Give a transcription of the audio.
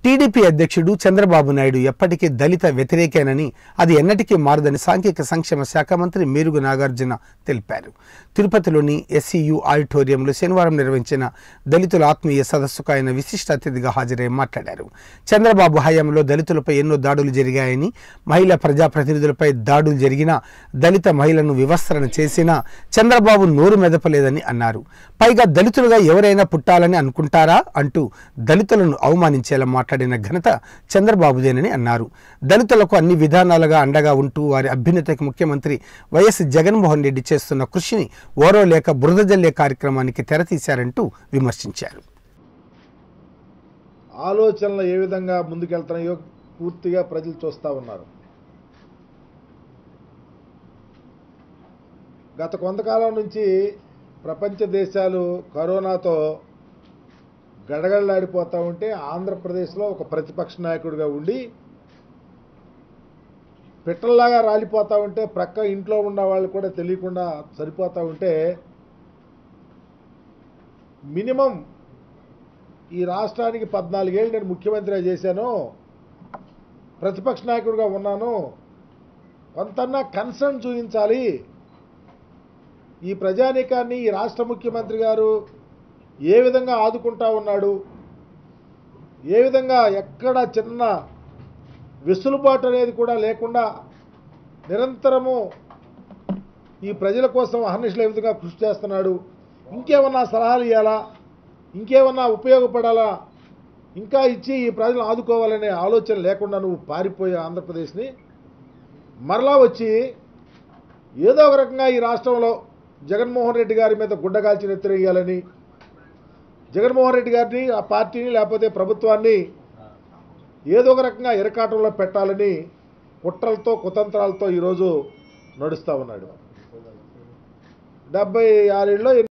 TDP అధ్యక్షుడు చంద్రబాబు నాయుడు ఎప్పటికీ దళిత వ్యతిరేకేనని అది ఎన్నటికీ మారదని సాంఘిక సంక్షేమ శాఖ మంత్రి మేరుగు నాగార్జున తెలిపారు తిరుపతిలోని ఎస్సీయు ఆడిటోరియంలో శనివారం నిర్వహించిన దళితుల ఆత్మీయ సదస్సుకు ఆయన విశిష్ట అతిథిగా హాజరై మాట్లాడారు చంద్రబాబు హయాంలో దళితులపై ఎన్నో దాడులు జరిగాయని మహిళా ప్రజాప్రతినిధులపై దాడులు జరిగినా దళిత మహిళలను వివస్త్రణ చేసినా చంద్రబాబు నోరు మెదపలేదని అన్నారు పైగా దళితులుగా ఎవరైనా పుట్టాలని అనుకుంటారా అంటూ దళితులను అవమానించేలా మాట్లాడిన ఘనత చంద్రబాబుదేనని అన్నారు దళితులకు అన్ని విధానాలుగా అండగా ఉంటూ వారి అభ్యున్నతకి ముఖ్యమంత్రి వైఎస్ జగన్మోహన్ రెడ్డి చేస్తున్న కృషిని ఓరోలేక బురద జల్లే కార్యక్రమానికి తెరతీశారంటూ విమర్శించారు ఆలోచనలు ఏ విధంగా ముందుకెళ్తున్నాయో పూర్తిగా ప్రజలు చూస్తూ ఉన్నారు గత కొంతకాలం నుంచి ప్రపంచ దేశాలు కరోనాతో గడగడలాడిపోతూ ఉంటే ఆంధ్రప్రదేశ్లో ఒక ప్రతిపక్ష నాయకుడిగా ఉండి పిట్టల్లాగా రాలిపోతూ ఉంటే ప్రక్క ఇంట్లో ఉన్న వాళ్ళు కూడా తెలియకుండా సరిపోతూ ఉంటే మినిమం ఈ రాష్ట్రానికి పద్నాలుగేళ్ళు నేను ముఖ్యమంత్రిగా చేశాను ప్రతిపక్ష నాయకుడిగా ఉన్నాను కొంతన్నా కన్సర్న్ చూపించాలి ఈ ప్రజానీకాన్ని ఈ రాష్ట్ర ముఖ్యమంత్రి గారు ఏ విధంగా ఆదుకుంటా ఉన్నాడు ఏ విధంగా ఎక్కడ చిన్న వెసులుబాటు అనేది కూడా లేకుండా నిరంతరము ఈ ప్రజల కోసం అహర్నిశలు ఏ విధంగా కృషి చేస్తున్నాడు ఇంకేమన్నా సలహాలు ఇవ్వాలా ఇంకేమన్నా ఉపయోగపడాలా ఇంకా ఇచ్చి ఈ ప్రజలను ఆదుకోవాలనే ఆలోచన లేకుండా నువ్వు పారిపోయే ఆంధ్రప్రదేశ్ని మరలా వచ్చి ఏదో ఒక రకంగా ఈ రాష్ట్రంలో జగన్మోహన్ రెడ్డి గారి మీద గుడ్డగాల్చి నెత్తిరేయాలని జగన్మోహన్ రెడ్డి గారిని ఆ పార్టీని లేకపోతే ప్రభుత్వాన్ని ఏదో ఒక రకంగా ఇరకాటంలో పెట్టాలని కుట్రలతో కుతంత్రాలతో ఈరోజు నడుస్తూ ఉన్నాడు డెబ్బై ఆరేళ్ళలో